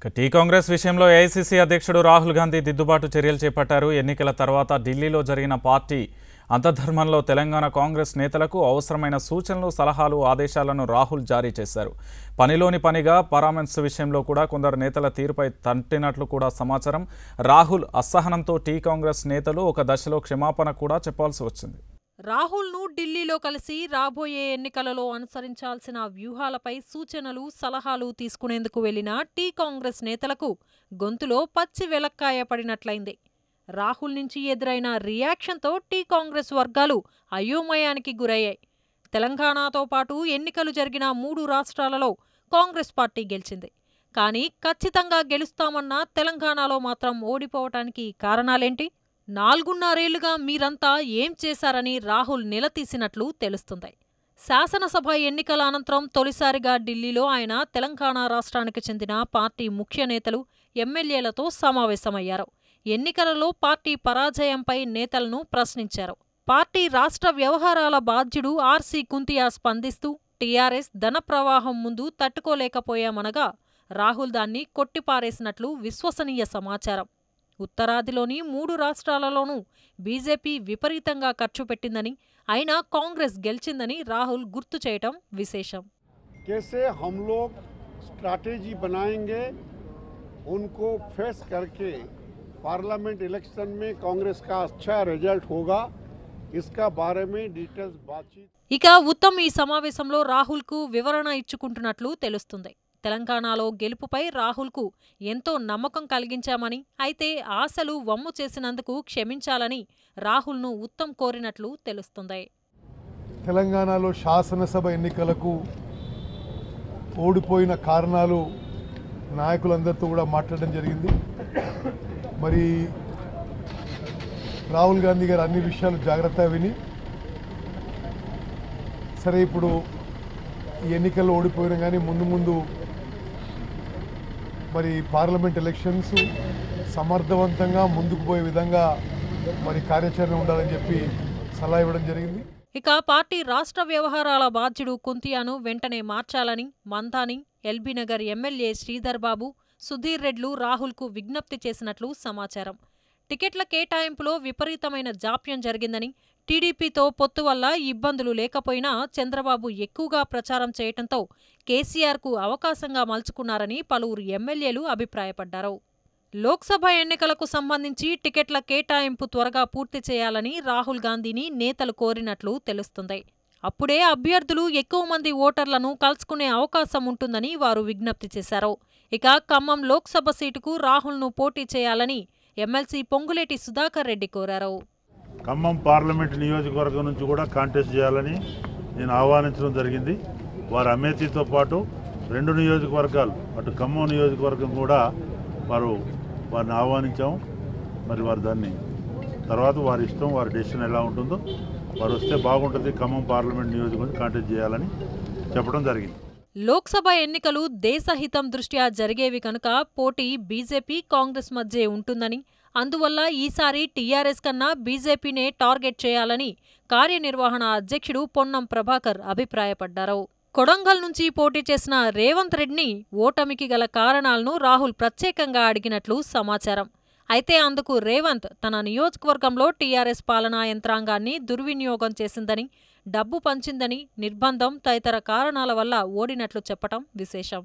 ఇక టీ కాంగ్రెస్ విషయంలో ఏఐసీసీ అధ్యక్షుడు రాహుల్ గాంధీ దిద్దుబాటు చర్యలు చేపట్టారు ఎన్నికల తర్వాత ఢిల్లీలో జరిగిన పార్టీ అంతధర్మంలో తెలంగాణ కాంగ్రెస్ నేతలకు అవసరమైన సూచనలు సలహాలు ఆదేశాలను రాహుల్ జారీ చేశారు పనిలోని పనిగా పరామర్శ విషయంలో కూడా కొందరు నేతల తీరుపై తంటినట్లు కూడా సమాచారం రాహుల్ అసహనంతో టీ కాంగ్రెస్ నేతలు ఒక దశలో క్షమాపణ కూడా చెప్పాల్సి వచ్చింది రాహుల్ను ఢిల్లీలో కలిసి రాబోయే ఎన్నికలలో అనుసరించాల్సిన వ్యూహాలపై సూచనలు సలహాలు తీసుకునేందుకు వెళ్లిన టీ కాంగ్రెస్ నేతలకు గొంతులో పచ్చి వెలక్కాయ పడినట్లయింది రాహుల్ నుంచి ఎదురైన రియాక్షన్తో టీ కాంగ్రెస్ వర్గాలు అయోమయానికి గురయ్యాయి తెలంగాణతో పాటు ఎన్నికలు జరిగిన మూడు రాష్ట్రాలలో కాంగ్రెస్ పార్టీ గెలిచింది కానీ ఖచ్చితంగా గెలుస్తామన్న తెలంగాణలో మాత్రం ఓడిపోవటానికి కారణాలేంటి నాలుగున్నరేళ్లుగా మీరంతా ఏం చేశారని రాహుల్ నిలదీసినట్లు తెలుస్తుంది శాసనసభ ఎన్నికల అనంతరం తొలిసారిగా ఢిల్లీలో ఆయన తెలంగాణ రాష్ట్రానికి చెందిన పార్టీ ముఖ్య నేతలు ఎమ్మెల్యేలతో సమావేశమయ్యారు ఎన్నికలలో పార్టీ పరాజయంపై నేతలను ప్రశ్నించారు పార్టీ రాష్ట్ర వ్యవహారాల బాధ్యుడు ఆర్సీ కుంతియా స్పందిస్తూ టీఆర్ఎస్ ధన ప్రవాహం ముందు తట్టుకోలేకపోయామనగా రాహుల్ దాన్ని కొట్టిపారేసినట్లు విశ్వసనీయ సమాచారం ఉత్తరాదిలోని మూడు రాష్ట్రాలలోనూ బీజేపీ విపరీతంగా ఖర్చు పెట్టిందని అయినా కాంగ్రెస్ గెలిచిందని రాహుల్ గుర్తు చేయటం విశేషం कैसे हम लोग स्ट्रैटेजी बनाएंगे उनको फेस करके पार्लियामेंट इलेक्शन में कांग्रेस का अच्छा रिजल्ट होगा इसका बारे में डिटेल्स बातचीत ఇక ఉత్తమ్ ఈ సమావేశంలో రాహుల్కు వివరణ ఇచ్చుకుంటున్నట్లు తెలుస్తుంది తెలంగాణలో గెలుపుపై రాహుల్కు ఎంతో నమ్మకం కలిగించామని అయితే ఆశలు వమ్ము చేసినందుకు క్షమించాలని రాహుల్ను ఉత్తమ్ కోరినట్లు తెలుస్తుంది తెలంగాణలో శాసనసభ ఎన్నికలకు ఓడిపోయిన కారణాలు నాయకులందరితో కూడా మాట్లాడడం జరిగింది మరి రాహుల్ గాంధీ గారు అన్ని విషయాలు జాగ్రత్తగా విని సరే ఇప్పుడు ఈ ఎన్నికల్లో ఓడిపోయినా కానీ ముందు ముందు మరి పార్లమెంట్ ఎలక్షన్స్ సమర్థవంతంగా ముందుకు పోయే విధంగా మరి కార్యాచరణ ఉండాలని చెప్పి సలహా ఇవ్వడం జరిగింది ఇక పార్టీ రాష్ట్ర వ్యవహారాల బాధ్యుడు కుంతియాను వెంటనే మార్చాలని మంతాని ఎల్బీనగర్ ఎమ్మెల్యే శ్రీధర్ బాబు సుధీర్ రెడ్లు రాహుల్కు విజ్ఞప్తి చేసినట్లు సమాచారం టికెట్ల కేటాయింపులో విపరీతమైన జాప్యం జరిగిందని టీడీపీతో పొత్తు వల్ల ఇబ్బందులు లేకపోయినా చంద్రబాబు ఎక్కువగా ప్రచారం చేయటంతో కేసీఆర్కు అవకాశంగా మలుచుకున్నారని పలువురు ఎమ్మెల్యేలు అభిప్రాయపడ్డారు లోక్సభ ఎన్నికలకు సంబంధించి టికెట్ల కేటాయింపు త్వరగా పూర్తి చేయాలని రాహుల్ గాంధీని నేతలు కోరినట్లు తెలుస్తుంది అప్పుడే అభ్యర్థులు ఎక్కువ మంది ఓటర్లను కలుసుకునే అవకాశం ఉంటుందని వారు విజ్ఞప్తి చేశారు ఇక ఖమ్మం లోక్సభ సీటుకు రాహుల్ను పోటీ చేయాలని ఎమ్మెల్సీ పొంగులేటి సుధాకర్ రెడ్డి కోరారు ఖమ్మం పార్లమెంట్ నియోజకవర్గం నుంచి కూడా కాంటెస్ట్ చేయాలని నేను ఆహ్వానించడం జరిగింది వారి అమేథీతో పాటు రెండు నియోజకవర్గాలు అటు ఖమ్మం నియోజకవర్గం కూడా వారు వారిని ఆహ్వానించాము మరి వారు దాన్ని తర్వాత వారి ఇష్టం వారి డెసిషన్ ఎలా ఉంటుందో వారు వస్తే బాగుంటుంది ఖమ్మం పార్లమెంట్ నియోజకవర్గం కాంటెస్ట్ చేయాలని చెప్పడం జరిగింది లోక్సభ ఎన్నికలు దేశహితం దృష్ట్యా జరిగేవి కనుక పోటీ బీజేపీ కాంగ్రెస్ మధ్యే ఉంటుందని అందువల్ల ఈసారి టీఆర్ఎస్ కన్నా బీజేపీనే టార్గెట్ చేయాలని కార్యనిర్వహణ అధ్యక్షుడు పొన్నం ప్రభాకర్ అభిప్రాయపడ్డారు కొడంగల్ నుంచి పోటీ చేసిన రేవంత్ రెడ్డిని ఓటమికి గల కారణాలను రాహుల్ ప్రత్యేకంగా అడిగినట్లు సమాచారం అయితే అందుకు రేవంత్ తన నియోజకవర్గంలో టీఆర్ఎస్ పాలనా యంత్రాంగాన్ని దుర్వినియోగం చేసిందని డబ్బు పంచిందని నిర్బంధం తదితర కారణాల వల్ల ఓడినట్లు చెప్పటం విశేషం